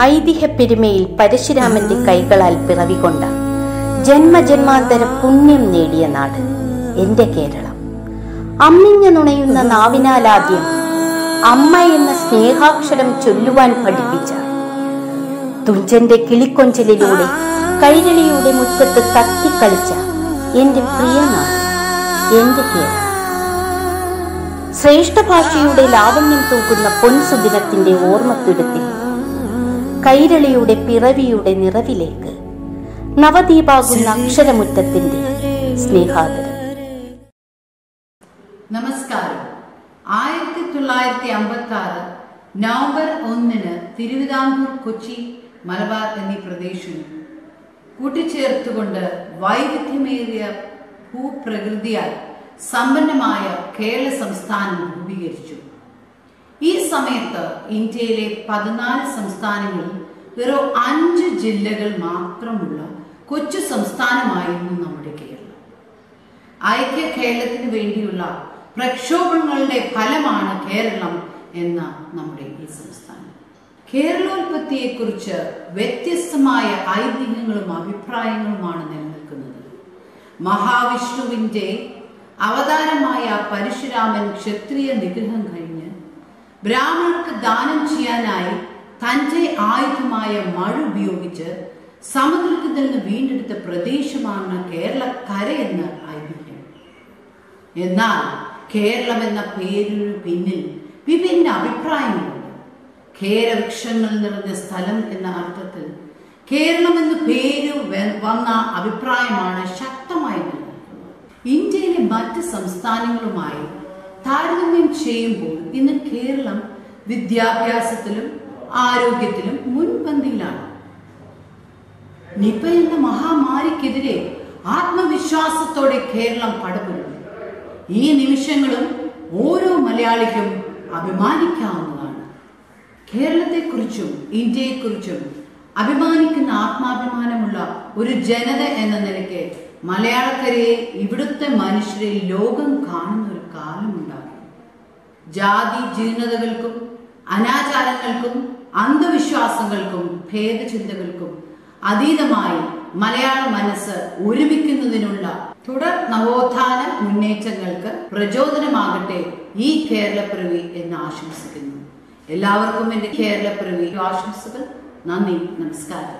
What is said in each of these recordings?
ഐതിഹ്യ പെരുമയിൽ പരശുരാമന്റെ കൈകളാൽ പിറവികൊണ്ട ജന്മജന്മാന്തര പുണ്യം നേടിയ നാട് എന്റെ കേരളം അമ്മിഞ്ഞ നുണയുന്ന നാവിനാലാദ്യം അമ്മ എന്ന സ്നേഹാക്ഷരം ചൊല്ലുവാൻ പഠിപ്പിച്ച തുഞ്ചന്റെ കിളിക്കൊഞ്ചലിലൂടെ കൈരളിയുടെ മുറ്റത്ത് തത്തിക്കളിച്ച എന്റെ പ്രിയ നാട് എന്റെ കേരളം ശ്രേഷ്ഠ ഭാഷയുടെ ലാവണ്യം തൂക്കുന്ന പൊൻസുദിനത്തിന്റെ ഓർമ്മത്തുരത്തിൽ കൈരളിയുടെ പിറവിയുടെ നിറവിലേക്ക് നവദീപാകുന്ന അക്ഷരമുറ്റത്തിന്റെ സ്നേഹാദരം നമസ്കാരം ആയിരത്തി തൊള്ളായിരത്തി അമ്പത്തി ആറ് നവംബർ ഒന്നിന് തിരുവിതാംകൂർ കൊച്ചി മലബാർ എന്നീ പ്രദേശങ്ങൾ കൂട്ടിച്ചേർത്തുകൊണ്ട് വൈവിധ്യമേറിയ ഭൂപ്രകൃതിയാൽ സമ്പന്നമായ കേരള സംസ്ഥാനം രൂപീകരിച്ചു ഈ സമയത്ത് ഇന്ത്യയിലെ പതിനാല് സംസ്ഥാനങ്ങളിൽ വെറും അഞ്ച് ജില്ലകൾ മാത്രമുള്ള കൊച്ചു സംസ്ഥാനമായിരുന്നു നമ്മുടെ കേരളം ഐക്യ കേരളത്തിന് വേണ്ടിയുള്ള പ്രക്ഷോഭങ്ങളുടെ ഫലമാണ് കേരളം എന്ന നമ്മുടെ ഈ സംസ്ഥാനം കേരളോൽപത്തിയെക്കുറിച്ച് വ്യത്യസ്തമായ ഐതിഹ്യങ്ങളും അഭിപ്രായങ്ങളുമാണ് നിലനിൽക്കുന്നത് മഹാവിഷ്ണുവിന്റെ അവതാരമായ പരശുരാമൻ ക്ഷത്രിയ നിഗ്രഹം കഴിഞ്ഞ് ബ്രാഹ്മണർക്ക് ദാനം ചെയ്യാനായി തന്റെ ആയുധമായ മഴ ഉപയോഗിച്ച് സമുദ്രത്തിൽ നിന്ന് വീണ്ടെടുത്ത പ്രദേശമാണ് കേരളക്കര എന്ന ഐതിഹ്യം എന്നാൽ കേരളം എന്ന പേരിനു പിന്നിൽ വിഭിന്ന അഭിപ്രായങ്ങളുണ്ട് കേരവൃക്ഷങ്ങൾ നിറഞ്ഞ സ്ഥലം എന്ന അർത്ഥത്തിൽ കേരളം എന്ന പേര് വ- വന്ന അഭിപ്രായമാണ് ശക്തമായി നിലനിൽക്കുന്നത് ഇന്ത്യയിലെ മറ്റ് സംസ്ഥാനങ്ങളുമായി താരതമ്യം ചെയ്യുമ്പോൾ ഇന്ന് കേരളം വിദ്യാഭ്യാസത്തിലും ആരോഗ്യത്തിലും മുൻപന്തിയിലാണ് നിപ എന്ന മഹാമാരിക്കെതിരെ ആത്മവിശ്വാസത്തോടെ കേരളം പടപൊരുന്നു ഈ നിമിഷങ്ങളും ഓരോ മലയാളിക്കും അഭിമാനിക്കാവുന്നതാണ് കേരളത്തെക്കുറിച്ചും ഇന്ത്യയെക്കുറിച്ചും അഭിമാനിക്കുന്ന ആത്മാഭിമാനമുള്ള ഒരു ജനത എന്ന നിലയ്ക്ക് മലയാളക്കരയെ ഇവിടുത്തെ മനുഷ്യരെ ലോകം കാണുന്ന ഒരു കാലമുണ്ടാകും ജാതി ജീർണതകൾക്കും അനാചാരങ്ങൾക്കും അന്ധവിശ്വാസങ്ങൾക്കും ഭേദചിന്തകൾക്കും അതീതമായി മലയാള മനസ്സ് ഒരുമിക്കുന്നതിനുള്ള തുടർ നവോത്ഥാന മുന്നേറ്റങ്ങൾക്ക് പ്രചോദനമാകട്ടെ ഈ കേരളപ്പിറവി എന്ന് ആശംസിക്കുന്നു എല്ലാവർക്കും എന്റെ കേരളപ്പിറവി ആശംസകൾ നന്ദി നമസ്കാരം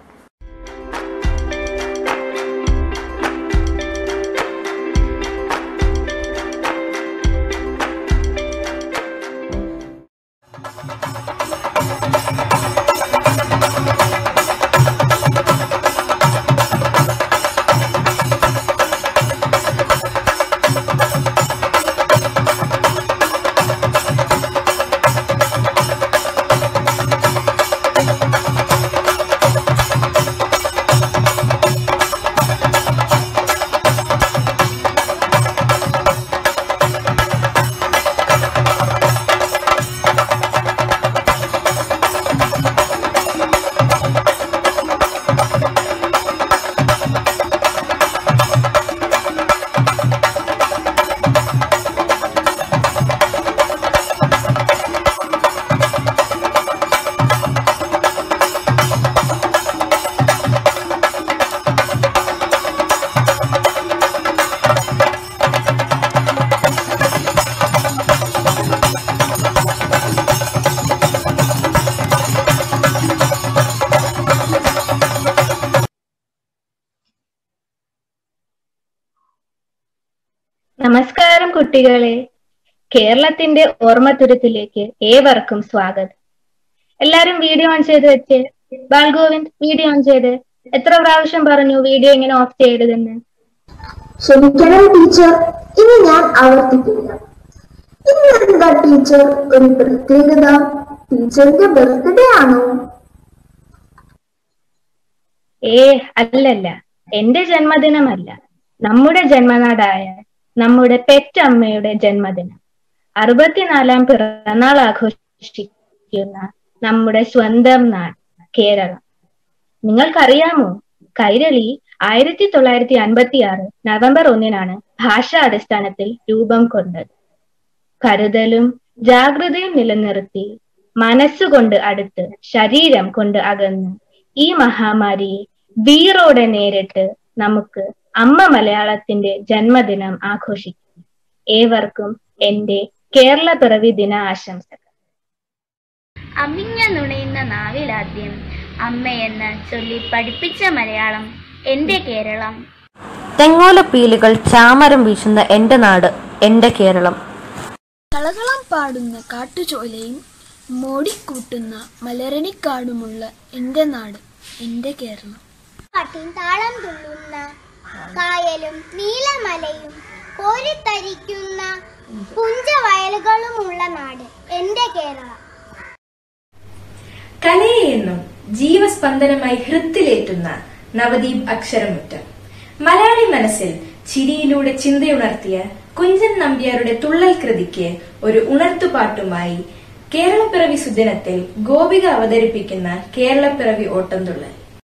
നമസ്കാരം കുട്ടികളെ കേരളത്തിന്റെ ഓർമ്മത്തുരത്തിലേക്ക് ഏവർക്കും സ്വാഗതം എല്ലാരും വീഡിയോ ഓൺ ചെയ്ത് വെച്ച് ബാൽഗോവിന്ദ് വീഡിയോ ഓൺ ചെയ്ത് എത്ര പ്രാവശ്യം പറഞ്ഞു വീഡിയോ ഇങ്ങനെ ഓഫ് ചെയ്യരുതെന്ന് ക്ഷമിക്കണം ടീച്ചർ ഇനി ഞാൻ ആവർത്തിക്കില്ല ഇന്നെന്താ ടീച്ചർ ഒരു പ്രത്യേകത ടീച്ചറിന്റെ ബർത്ത്ഡേ ആണോ ഏ അല്ലല്ല എന്റെ ജന്മദിനമല്ല നമ്മുടെ ജന്മനാടായ നമ്മുടെ പെറ്റമ്മയുടെ ജന്മദിനം അറുപത്തിനാലാം പിറന്നാൾ ആഘോഷിക്കുന്ന നമ്മുടെ സ്വന്തം നാട് കേരളം നിങ്ങൾക്കറിയാമോ കൈരളി ആയിരത്തി തൊള്ളായിരത്തി അൻപത്തി ആറ് നവംബർ ഒന്നിനാണ് ഭാഷാ അടിസ്ഥാനത്തിൽ രൂപം കൊണ്ടത് കരുതലും ജാഗ്രതയും നിലനിർത്തി മനസ്സുകൊണ്ട് അടുത്ത് ശരീരം കൊണ്ട് അകന്ന് ഈ മഹാമാരിയെ വീറോടെ നേരിട്ട് നമുക്ക് അമ്മ മലയാളത്തിന്റെ ജന്മദിനം ആഘോഷിക്കും ഏവർക്കും എന്റെ കേരള പിറവി ദിന ആശംസകൾ അമിഞ്ഞ നുണയുന്ന നാവിലാദ്യം അമ്മയെന്ന് ചൊല്ലി പഠിപ്പിച്ച മലയാളം എന്റെ കേരളം തെങ്ങോലപ്പീലുകൾ ചാമരം വീശുന്ന എന്റെ നാട് എന്റെ കേരളം കളകളം പാടുന്ന കാട്ടുചോലയും മോടിക്കൂട്ടുന്ന മലരണിക്കാടുമുള്ള എന്റെ നാട് എന്റെ കേരളം പാട്ടിൻ താളം തുള്ളുന്ന കായലും നീലമലയും കോരിത്തരിക്കുന്ന പുഞ്ചവയലുകളുമുള്ള നാട് എന്റെ കേരളം കലയെ എന്നും ജീവസ്പന്ദനമായി ഹൃത്തിലേറ്റുന്ന നവദീപ് അക്ഷരമുറ്റം മലയാളി മനസ്സിൽ ചിരിയിലൂടെ ചിന്തയുണർത്തിയ കുഞ്ചൻ നമ്പ്യാരുടെ തുള്ളൽ കൃതിക്ക് ഒരു ഉണർത്തുപാട്ടുമായി കേരളപ്പിറവി സുദിനത്തിൽ ഗോപിക അവതരിപ്പിക്കുന്ന കേരളപ്പിറവി ഓട്ടംതുള്ളൽ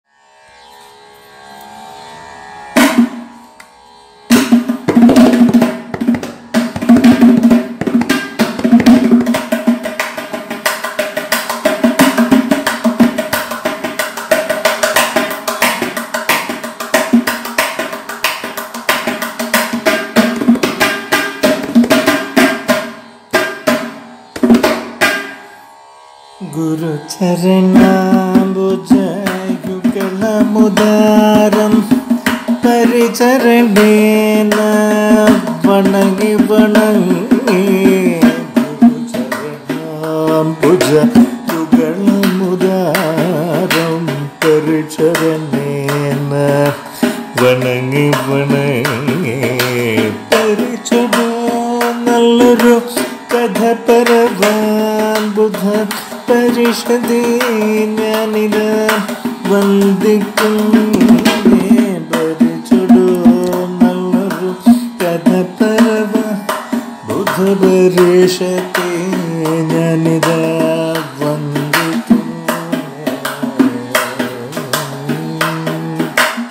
ഗുരുചരണാംബുജയുഗളമുദാരം പരിചരണേന വണങ്ങി വണങ്ങി ഗുരുചരണാംബുജ യുഗളമുദാരം പരിചരണേന വണങ്ങി വണങ്ങി പരിചരണ നല്ലൊരു കഥ പരവാൻ ബുധ പരിഷതി ഞാനിത് വന്ദിക്കും പരിചുടു നല്ലൊരു കഥ പരവ ബുധ പരിഷത്തി ഞാനിത് വന്ദിക്കും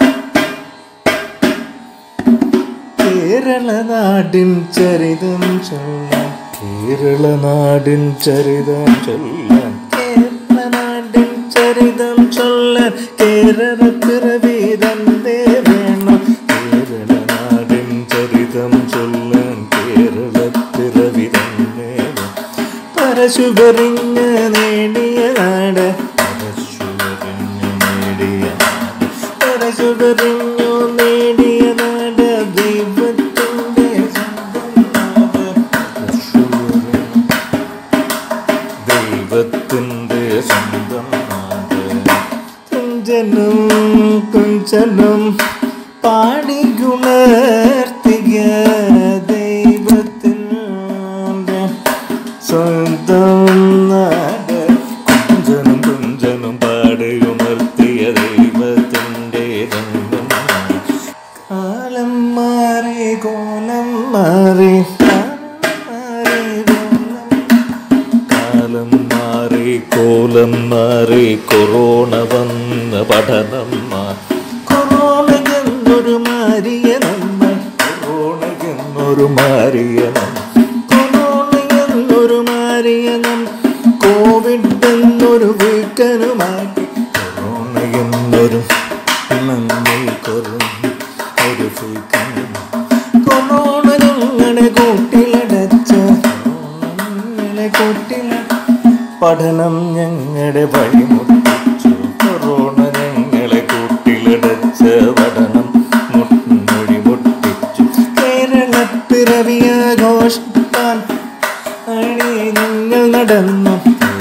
കേരളനാടിൻ ചരിതം ചൊല്ലാൻ കേരളനാടിൻ ചരിതം ചൊല്ലാൻ കേരളനാടിൻ ചരിതം ചൊല്ലാൻ കേരള പിറവീതന്തേ വേണം കേരളനാടിൻ ചരിതം ചൊല്ലാൻ കേരള പിറവിതന്തേ പരശുപറിഞ്ഞ് നേടിയ നാട് പരശുപറിഞ്ഞ് നേടിയ നാട് പരശുപറിഞ്ഞു നേടിയ നാട് ദൈവത്തിൻ്റെ സ്വന്തം നാട് പരശുപറിഞ്ഞു ദൈവത്തിൻ്റെ സ്വന്തം നാട് കുഞ്ചനും കുഞ്ചനും പാടിയുണർത്തിയ ദൈവത്തിൻ്റെ സ്വന്തം നാട് കുഞ്ചനും കുഞ്ചനും പാടിയുണർത്തിയ ദൈവത്തിൻ്റെ സ്വന്തം നാട് കാലം മാറി കോലം മാറി കാലം മാറി കോലം മാറി കൊറോണ വന്ന പഠനം മാറി കൊറോണ എന്നൊരു മാറിയ നമ്മൾ കൊറോണ എന്നൊരു മാറിയ നമ്മൾ കൊറോണ എന്നൊരു മാറിയ നം കോവിഡ് എന്നൊരു വീക്കനുമാക്കി കൊറോണ എന്നൊരു നന്ദി കുറഞ്ഞു ഒരു വീക്കനും കൊറോണ ഞങ്ങളെ കൂട്ടിലടച്ച ഞങ്ങളെ കൂട്ടില പഠനം ഞങ്ങളുടെ വഴിമുട്ടിച്ചു കൊറോണ ഞങ്ങളെ കൂട്ടിലടച്ച പഠനം മുട്ടൊഴി മുട്ടിച്ചു കേരള പിറവിയാഘോഷിപ്പാൻ അഴി ഞങ്ങൾ നടന്നു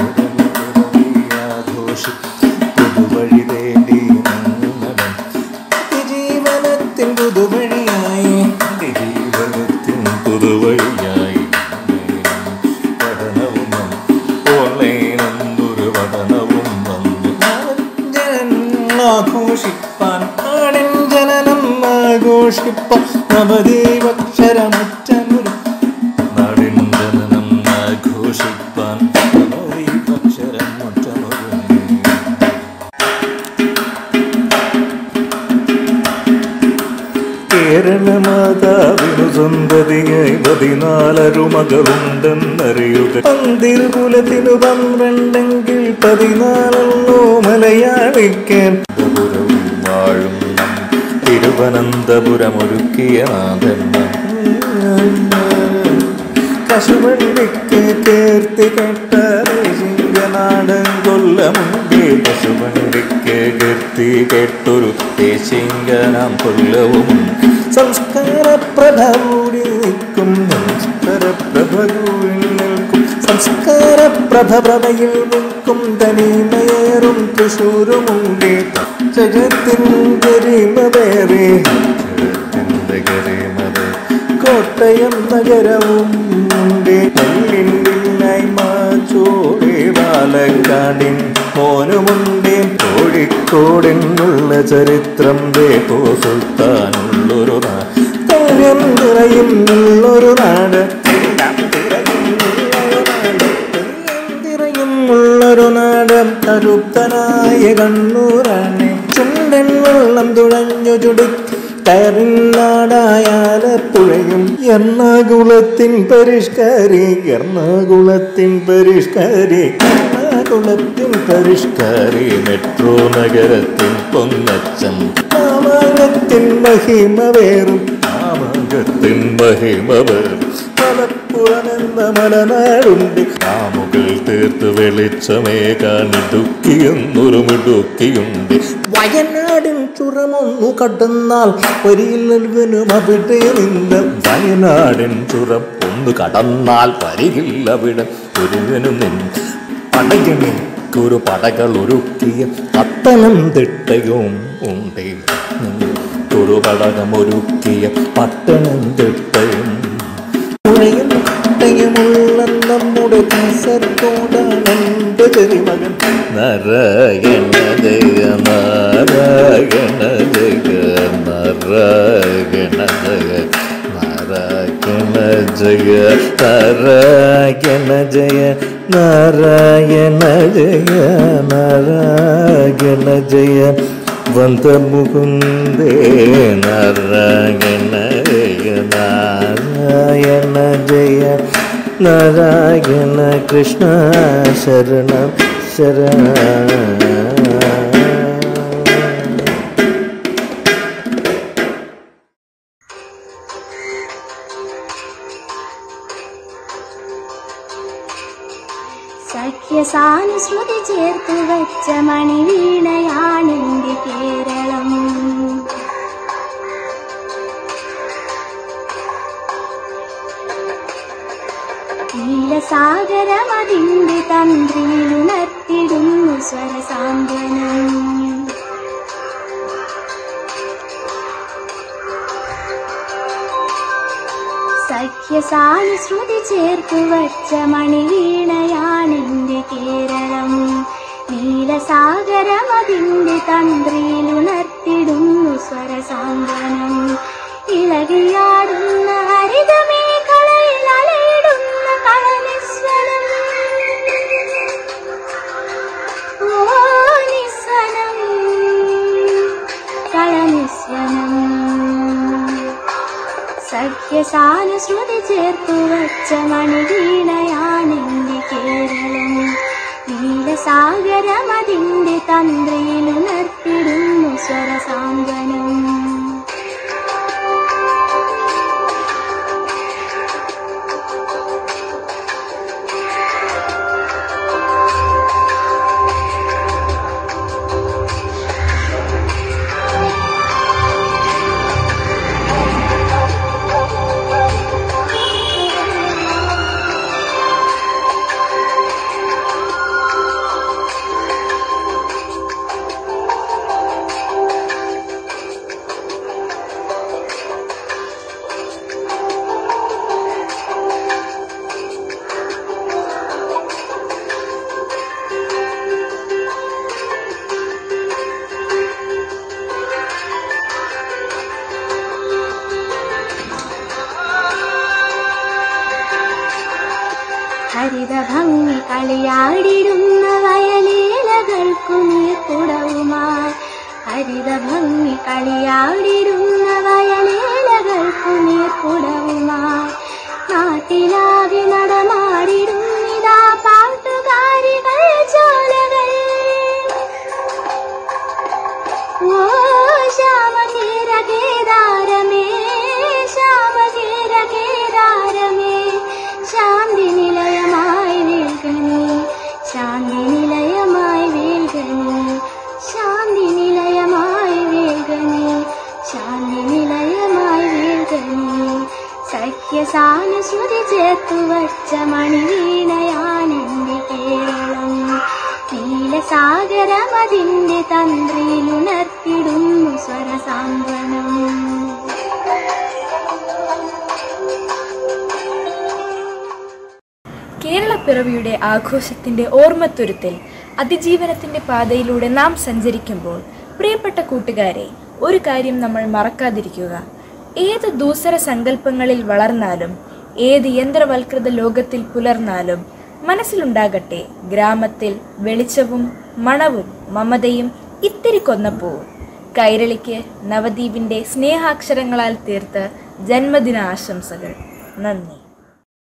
ആഘോഷി പുതുവഴി തേടി ഞങ്ങൾ നടന്നു ജീവനത്തിൻ പുതുവഴിയായി ജീവനത്തിൻ പുതുവഴിയായി പഠനവും ഓൺലൈൻ എന്നൊരു പഠനവും വന്നു ജനനം ആഘോഷിപ്പാൻ നാടിൻ ജനനം ആഘോഷിപ്പാൻ നവദീപക്ഷരമുറ്റമൊരു നാടിൻ ജനനം ആഘോഷിപ്പാൻ നവദീപക്ഷരമുറ്റമൊരു കേരള മാതാവിനു സന്തതിയായി പതിനാലരു മകളുണ്ടെന്നറിയുക പന്തിരുകുലത്തിനു പന്ത്രണ്ടെങ്കിൽ പതിനാലല്ലോ മലയാളിക്കാൻ പുരവും വാഴും നം തിരുവനന്തപുരമൊരുക്കിയ നാഥന്ന കശുവണ്ടിക്ക് കീർത്തി കേട്ട ദേശിംഗനാടൻ കൊല്ലമുണ്ടേ കശുവണ്ടിക്ക് കീർത്തി കേട്ടൊരു ദേശിംഗനാം കൊല്ലവും സംസ്കാര പ്രഭ കൂടി നിൽക്കും സംസ്കാര പ്രഭ കൂടി നിൽക്കും സംസ്കാര പ്രഭ പ്രഭയിൽ നിൽക്കും തനിമയേറും തൃശൂരുമുണ്ടേ ജഗത്തിൻ ഗരിമ വേറെ ജഗത്തിൻ്റെ ഗരിമത് കോട്ടയം നഗരവും ഉണ്ട് പല്ലിൻ്റെല്ലായി മാച്ചോടെ പാലക്കാടിൻ മോനുമുണ്ട് കോഴിക്കോടിനുള്ള ചരിത്രം വേപ്പോ സുൽത്താനുള്ളൊരു നാം നിറയും ഉള്ളൊരു നാട് തിറയും ഉള്ളൊരു നാട് കരുത്തനായ കണ്ണൂരാണ് ചുണ്ടൻ വെള്ളം തുഴഞ്ഞു ചുടി കയറിനാടായാലപ്പുഴയും എറണാകുളത്തിൻ പരിഷ്കാരി എറണാകുളത്തിൻ പരിഷ്കാരി എറണാകുളത്തിൻ പരിഷ്കാരി മെട്രോ നഗരത്തിൻ പൊന്നച്ചം മാമാകത്തിൻ മഹിമ വേറും മാമാകത്തിൻ മഹിമ വേറും മലപ്പുറമെന്ന മലനാടുണ്ട് കാമുകൾ തീർത്ത് വെളിച്ചമേകാൻ ഇടുക്കിയെന്നൊരു മിടുക്കിയുണ്ട് വയനാടിൻ ചുരമൊന്നു കടന്നാൽ പരിയില്ലവനും അവിടെ നിന്ന് വയനാടിൻ ചുരം ഒന്ന് കടന്നാൽ പരികില്ലവിടെ ഒരുവനും നിന്ന് പടകിണിക്കൊരു പടകൾ ഒരുക്കിയ പത്തനംതിട്ടയും ഉണ്ടേ ഒരു പടകമൊരുക്കിയ പട്ടണംതിട്ടയും പുഴയും മുട്ടയുമുള്ള നമ്മുടെ കാസർഗോഡാണ് എൻ്റെ ചെറിമകൻ നാരായണ ജയ നാരായണ ജയ നാരായണ ജയ നാരായണ ജയ നാരായണ ജയ നാരായണ ജയ നാരായണ ജയ വന്ദ മുകുന്ദേ നാരായണ ജയ നാരായണ ജയ നാരായണ കൃഷ്ണ ശരണം ശരണ സഖ്യസാനുശ്രുതി ചേർത്ത് വച്ച മണിവീണയാണെന്റെ കേരളം നീലസാഗരമതിന്റെ തന്ത്രിയിലുണർത്തിടുന്നു സ്വരസാന്ത്വനം സഖ്യസാനുശ്രുതി ചേർത്തു വച്ച മണിവീണയാണെന്റെ കേരളം നീലസാഗരമതിന്റെ തന്ത്രിയിലുണർത്തിടുന്നു സ്വരസാന്ത്വനം ഇളകിയാടുന്ന ഹരിതമേഖലയിൽ അലയിടുന്ന കളനിസ്വനം ഓ നിസ്വനം കളനിസ്വനം സഖ്യസാനുശ്രുതി ചേർത്തു വച്ച മണിവീണയാണെന്റെ കേരളം നീലസാഗരമതിന്റെ തന്ത്രിയിലുണർത്തിടുന്നു സ്വരസാന്ത്വനം ഹരിതഭംഗി കളിയാടിടുന്ന വയലേലകൾക്കു നീർക്കുടവുമായി ഹരിതഭംഗി കളിയാടിടുന്ന വയലേലകൾ ചോലകൾക്കു നീർക്കുടവുമായി നാട്ടിലാകെ നടമാടിടുന്നിതാ പാട്ടുകാരികൾ ചോലകൾ ഓ ശ്യാമതീര കേദാരമേ ശ്യാമതീര കേദാരമേ ശാന്തി നിലയമായി വേൽകണി ശാന്തി നിലയമായി വേൽകണി ശാന്തി നിലയമായി വേൽകണി ശാന്തി നിലയമായി വേൽകണി സഖ്യസാനുസ്മൃതി ചേർത്തു വച്ച മണിവീണയാണെന്റെ കേരളം നീലസാഗരമതിന്റെ തന്ത്രിയിലുണർത്തിടുന്നു സ്വരസാന്ത്വനം കേരളപ്പിറവിയുടെ ആഘോഷത്തിന്റെ ഓർമ്മത്തുരുത്തിൽ അതിജീവനത്തിന്റെ പാതയിലൂടെ നാം സഞ്ചരിക്കുമ്പോൾ പ്രിയപ്പെട്ട കൂട്ടുകാരെ ഒരു കാര്യം നമ്മൾ മറക്കാതിരിക്കുക ഏത് ദൂസര സങ്കല്പങ്ങളിൽ വളർന്നാലും ഏത് യന്ത്രവൽകൃത ലോകത്തിൽ പുലർന്നാലും മനസ്സിലുണ്ടാകട്ടെ ഗ്രാമത്തിൽ വെളിച്ചവും മണവും മമതയും ഇത്തിരി കൊന്നപ്പൂവും കൈരളിക്ക് നവദ്വീപിന്റെ സ്നേഹാക്ഷരങ്ങളാൽ തീർത്ത ജന്മദിന ആശംസകൾ നന്ദി